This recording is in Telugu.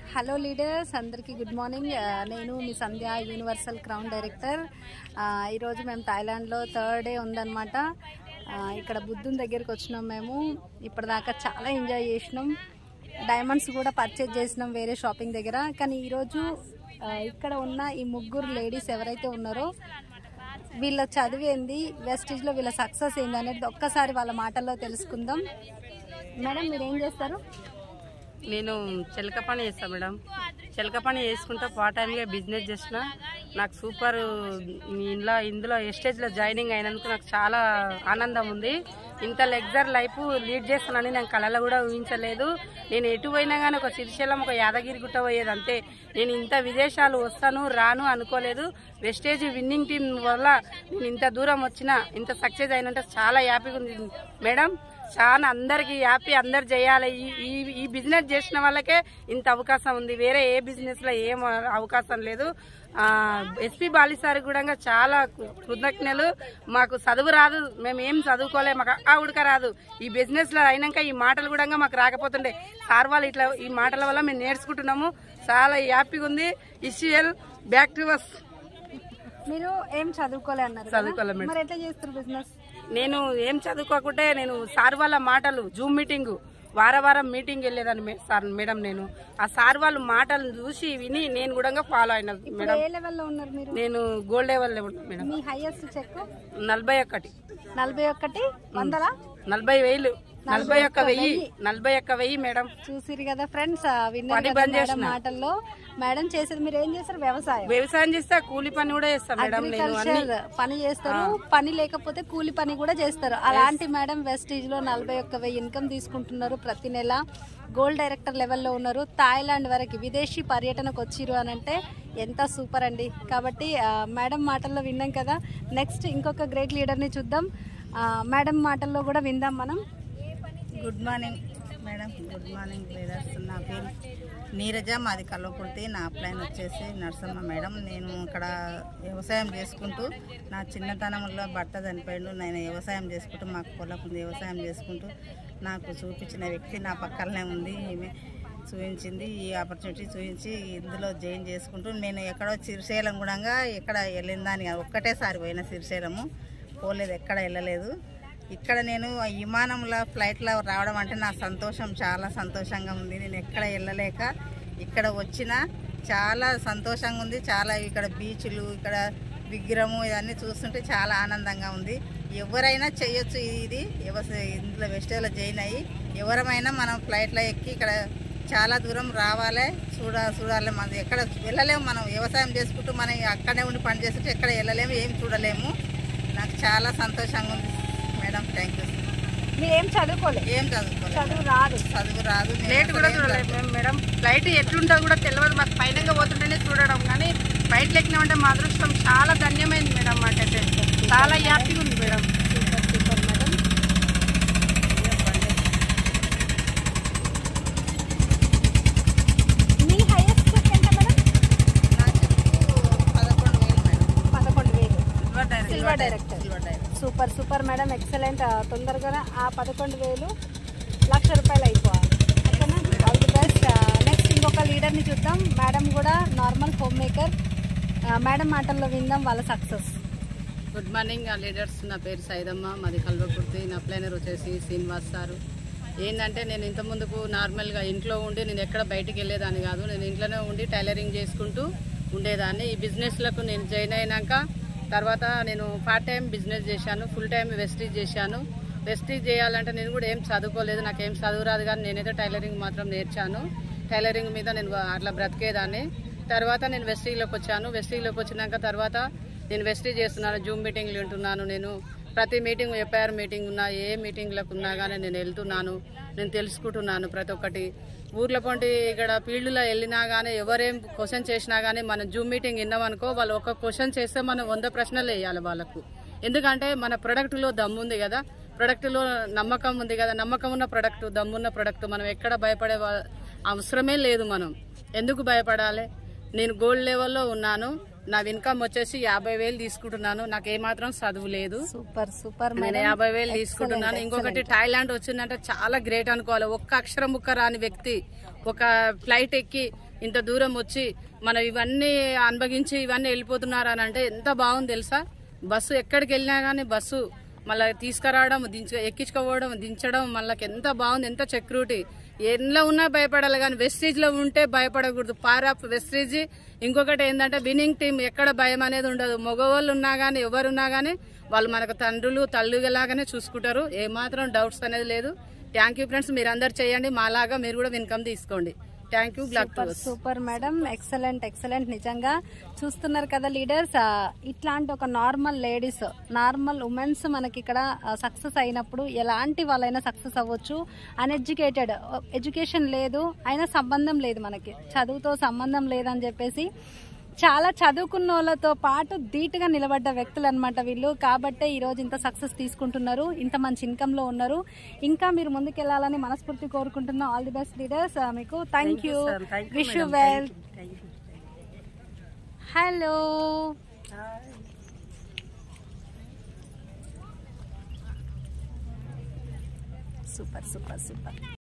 హలో లీడర్స్ అందరికీ గుడ్ మార్నింగ్ ఆ, నేను మీ సంధ్య యూనివర్సల్ క్రౌన్ డైరెక్టర్ ఆ, ఈరోజు మేము థాయిలాండ్లో థర్డ్ డే ఉందన్నమాట ఆ, ఇక్కడ బుద్ధుని దగ్గరికి వచ్చినాం మేము ఇప్పటిదాకా చాలా ఎంజాయ్ చేసినాం డైమండ్స్ కూడా పర్చేజ్ చేసినాం వేరే షాపింగ్ దగ్గర కానీ ఈరోజు ఆ, ఇక్కడ ఉన్న ఈ ముగ్గురు లేడీస్ ఎవరైతే ఉన్నారో వీళ్ళ చదివి ఏంది వెస్టేజ్లో వీళ్ళ సక్సెస్ ఏంది అనేది ఒక్కసారి వాళ్ళ మాటల్లో తెలుసుకుందాం మేడం మీరు ఏం చేస్తారు నేను చిలక పని చేస్తాను మేడం చిలక పని చేసుకుంటా పార్ట్ టైంగా బిజినెస్ చేసిన నాకు సూపర్ ఇందులో ఇందులో ఎస్టేజ్లో జాయినింగ్ అయినందుకు నాకు చాలా ఆనందం ఉంది ఇంత లెగ్జర్ లైఫ్ లీడ్ చేస్తానని నేను కళలో కూడా ఊహించలేదు నేను ఎటు పోయినా కానీ ఒక శ్రీశైలం ఒక యాదగిరి గుట్ట పోయేది అంతే నేను ఇంత విదేశాలు వస్తాను రాను అనుకోలేదు వెస్టేజ్ విన్నింగ్ టీం వల్ల నేను ఇంత దూరం వచ్చిన ఇంత సక్సెస్ అయినంటే చాలా హ్యాపీగా ఉంది మేడం చాలా అందరికి హ్యాపీ అందరు చేయాలి ఈ ఈ ఈ బిజినెస్ చేసిన వాళ్ళకే ఇంత అవకాశం ఉంది వేరే ఏ బిజినెస్ లో ఏం అవకాశం లేదు ఎస్పీ బాలి సార్ కూడా చాలా కృ- కృతజ్ఞతలు మాకు చదువు రాదు మేము ఏం చదువుకోలే మాకు ఆ ఉడక రాదు ఈ బిజినెస్ లో అయినాక ఈ మాటలు కూడా మాకు రాకపోతుండే సార్ వాళ్ళు ఇట్లా ఈ మాటల వల్ల మేము నేర్చుకుంటున్నాము చాలా హ్యాపీగా ఉంది ఇషియల్ బ్యాక్ టు వస్ మీరు ఏం చదువుకోలే అన్నారు కదా? చదువుకోలే మేడం. మరి ఎట్లా చేస్తారు బిజినెస్ నేను ఏం చదువుకోకుంటే నేను సార్ వాళ్ళ మాటలు జూమ్ మీటింగ్ వార వారం మీటింగ్ వెళ్ళేదాన్ని మే- సార్ మేడం నేను ఆ సార్ వాళ్ళ మాటలు చూసి విని నేను కూడా ఫాలో అయిన మేడం ఏ లెవెల్లో ఉన్నారు మీరు నేను గోల్డ్ లెవెల్ మేడం మీ హైయెస్ట్ చెక్ నలభై ఒక్కటి నలభై ఒకటి వందలా నలభై వేలు నలభై ఒక్క వెయ్యి నలభై ఒక్క వెయ్యి మేడం చూసిరు కదా ఫ్రెండ్స్ విన్నారు పని కదా బంద్ మేడం చేసిన. మాటల్లో మేడం చేసేది మీరు ఏం చేస్తారు వ్యవసాయం వ్యవసాయం చేస్తే కూలి పని కూడా చేస్తా మేడం నేను అన్ని అగ్రికల్చర్ పని చేస్తారు పని లేకపోతే కూలి పని కూడా చేస్తారు అలాంటి మేడం వెస్టీజ్ లో నలభై ఒక్క వెయ్యి ఇన్కమ్ తీసుకుంటున్నారు ప్రతి నెల గోల్డ్ డైరెక్టర్ లెవెల్లో ఉన్నారు థాయిలాండ్ వరకు విదేశీ పర్యటనకు వచ్చిరు అని అంటే ఎంత సూపర్ అండి కాబట్టి ఆ, మేడం మాటల్లో విన్నాం కదా నెక్స్ట్ ఇంకొక గ్రేట్ లీడర్ని చూద్దాం ఆ, మేడం మాటల్లో కూడా విందాం మనం good morning madam good morning leaders నా పేరు నీరజ మాది కల్వకుర్తి నా అప్లైన్ వచ్చేసి నరసమ్మ మేడం నేను ఇక్కడ వ్యవసాయం చేసుకుంటూ నా చిన్నతనంలో భర్త చనిపోయిండు నేను వ్యవసాయం చేసుకుంటూ మాకు పొలం ఉంది వ్యవసాయం చేసుకుంటూ నాకు చూపించిన వ్యక్తి నా పక్కనే ఉంది ఈమె చూపించింది ఈ ఆపర్చునిటీ చూపించి ఇందులో జాయిన్ చేసుకుంటూ నేను ఎక్కడో శ్రీశైలం కూడా ఎక్కడ వెళ్ళిందాని కాదు ఒక్కటేసారి పోయిన శ్రీశైలము పోలేదు ఎక్కడ వెళ్ళలేదు ఇక్కడ నేను ఆ విమానంలో ఫ్లైట్లో రావడం అంటే నా సంతోషం చాలా సంతోషంగా ఉంది నేను ఎక్కడ వెళ్ళలేక ఇక్కడ వచ్చిన చాలా సంతోషంగా ఉంది చాలా ఇక్కడ బీచ్లు ఇక్కడ విగ్రహము ఇవన్నీ చూస్తుంటే చాలా ఆనందంగా ఉంది ఎవరైనా చేయొచ్చు ఇది వ్యవసాయ ఇందులో వెస్టేజ్లో జాయిన్ అయ్యి ఎవరమైనా మనం ఫ్లైట్లో ఎక్కి ఇక్కడ చాలా దూరం రావాలి చూడ చూడాలి మనం ఎక్కడ వెళ్ళలేము మనం వ్యవసాయం చేసుకుంటూ మనం అక్కడే ఉండి పని చేస్తుంటే ఎక్కడ వెళ్ళలేము ఏం చూడలేము నాకు చాలా సంతోషంగా ఉంది మేడం థ్యాంక్ యూ మీరు ఏం చదువుకోలేదు ఏం చదువుకోలేదు చదువు రాదు చదువు రాదు నేను ప్లేట్ కూడా అసలు ఏం చూడలేదు మేము మేడం ఫ్లైట్ ఎట్లుంటుందో కూడా తెలియదు మాకు పైన పోతుంటేనే చూడడం కానీ ఫ్లైట్ ఎక్కినామంటే మా అదృష్టం చాలా ధన్యమైంది మేడం మాకైతే చాలా హ్యాపీగా ఉంది మేడం సూపర్ సూపర్ మేడం మీ హైయెస్ట్ చెక్ ఎంత మేడం నా చెప్పు పదకొండు వేలు మేడం పదకొండు వేలు silver direct silver director silver direct super super madam excellent తొందరగానే ఆ పదకొండు వేలు లక్ష రూపాయలు అయిపోవాలి ఓకేనా ఆల్ ది బెస్ట్ నెక్స్ట్ ఇంకొక లీడర్ని చూద్దాం మేడం కూడా నార్మల్ హోమ్ మేకర్ మేడం మాటల్లో విందాం వాళ్ళ సక్సెస్ గుడ్ మార్నింగ్ ఆ లీడర్స్ నా పేరు సైదమ్మ మాది కల్వకుర్తి నా ప్లేనర్ వచ్చేసి శ్రీనివాస్ సారు ఏంటంటే నేను ఇంత ముందుకు నార్మల్గా ఇంట్లో ఉండి నేను ఎక్కడ బయటికి వెళ్ళేదాన్ని కాదు నేను ఇంట్లోనే ఉండి టైలరింగ్ చేసుకుంటూ ఉండేదాన్ని ఈ బిజినెస్లకు నేను జాయిన్ అయినాక తర్వాత నేను పార్ట్ టైం బిజినెస్ చేశాను ఫుల్ టైం వెస్టీజ్ చేశాను వెస్టీజ్ చేయాలంటే నేను కూడా ఏం చదువుకోలేదు నాకు ఏం చదువు రాదు కానీ నేనైతే టైలరింగ్ మాత్రం నేర్చాను టైలరింగ్ మీద నేను అట్లా బ్రతికేదాన్ని తర్వాత నేను వెస్టీలోకి వచ్చాను వెస్టీలోకి వచ్చినాక తర్వాత నేను వెస్టీ చేస్తున్నాను జూమ్ మీటింగ్లు వింటున్నాను నేను ప్రతి మీటింగ్ ఎఫ్ఐఆర్ మీటింగ్ ఉన్నా ఏ మీటింగ్లకు ఉన్నా కానీ నేను వెళ్తున్నాను నేను తెలుసుకుంటున్నాను ప్రతి ఒక్కటి ఊర్ల పొంటి ఇక్కడ ఫీల్డ్లో వెళ్ళినా కానీ ఎవరేం క్వశ్చన్ చేసినా కానీ మనం జూమ్ మీటింగ్ విన్నామనుకో వాళ్ళు ఒక క్వశ్చన్ చేస్తే మనం వంద ప్రశ్నలు వేయాలి వాళ్ళకు ఎందుకంటే మన ప్రొడక్ట్లో దమ్ము ఉంది కదా ప్రొడక్ట్లో నమ్మకం ఉంది కదా నమ్మకం ఉన్న ప్రొడక్ట్ దమ్మున్న ప్రొడక్ట్ మనం ఎక్కడ భయపడే వా- అవసరమే లేదు మనం ఎందుకు భయపడాలి నేను గోల్డ్ లెవెల్లో ఉన్నాను నా ఇన్కమ్ వచ్చేసి యాభై వేలు తీసుకుంటున్నాను నాకు ఏమాత్రం చదువు లేదు సూపర్ సూపర్ నేను మేడం యాభై వేలు తీసుకుంటున్నాను ఇంకొకటి థాయిలాండ్ వచ్చిందంటే చాలా గ్రేట్ అనుకోవాలి ఒక్క అక్షరం ముక్క రాని వ్యక్తి ఒక ఫ్లైట్ ఎక్కి ఇంత దూరం వచ్చి మనం ఇవన్నీ అనుభవించి ఇవన్నీ వెళ్ళిపోతున్నారు అని అంటే ఎంత బాగుంది తెలుసా బస్సు ఎక్కడికి వెళ్ళినా కానీ బస్సు మళ్ళీ తీసుకురావడం దించ ఎక్కించుకోవడం దించడం మళ్ళీ ఎంత బాగుంది ఎంత సెక్యూరిటీ ఎన్నో ఉన్నా భయపడాలి కానీ వెస్టీజ్ లో ఉంటే భయపడకూడదు పారాప్ వెస్టీజ్ ఇంకొకటి ఏంటంటే విన్నింగ్ టీం ఎక్కడ భయం అనేది ఉండదు మగవాళ్ళు ఉన్నా కానీ ఎవరున్నా కానీ వాళ్ళు మనకు తండ్రులు తల్లులాగానే చూసుకుంటారు ఏమాత్రం డౌట్స్ అనేది లేదు థ్యాంక్ యూ ఫ్రెండ్స్ మీరు అందరు చేయండి మాలాగా మీరు కూడా ఇన్కమ్ తీసుకోండి thank you black super super madam excellent excellent నిజంగా చూస్తున్నారు కదా లీడర్స్ ఇట్లాంటి ఒక నార్మల్ లేడీస్ నార్మల్ ఉమెన్స్ మనకి ఇక్కడ సక్సెస్ అయినప్పుడు ఎలాంటి వాళ్ళైనా సక్సెస్ అవ్వచ్చు అన్ఎడ్యుకేటెడ్ ఎడ్యుకేషన్ లేదు అయినా సంబంధం లేదు మనకి చదువుతో సంబంధం లేదని చెప్పేసి చాలా చదువుకున్న వాళ్ళతో పాటు ధీటుగా నిలబడ్డ వ్యక్తులు అనమాట వీళ్ళు కాబట్టే ఈ రోజు ఇంత సక్సెస్ తీసుకుంటున్నారు ఇంత మంచి ఇన్కమ్ లో ఉన్నారు ఇంకా మీరు ముందుకెళ్లాలని మనస్ఫూర్తి కోరుకుంటున్నా ఆల్ ది బెస్ట్ లీడర్స్ మీకు thank you sir. Thank you, wish you madam. Well Thank you. Hello super super super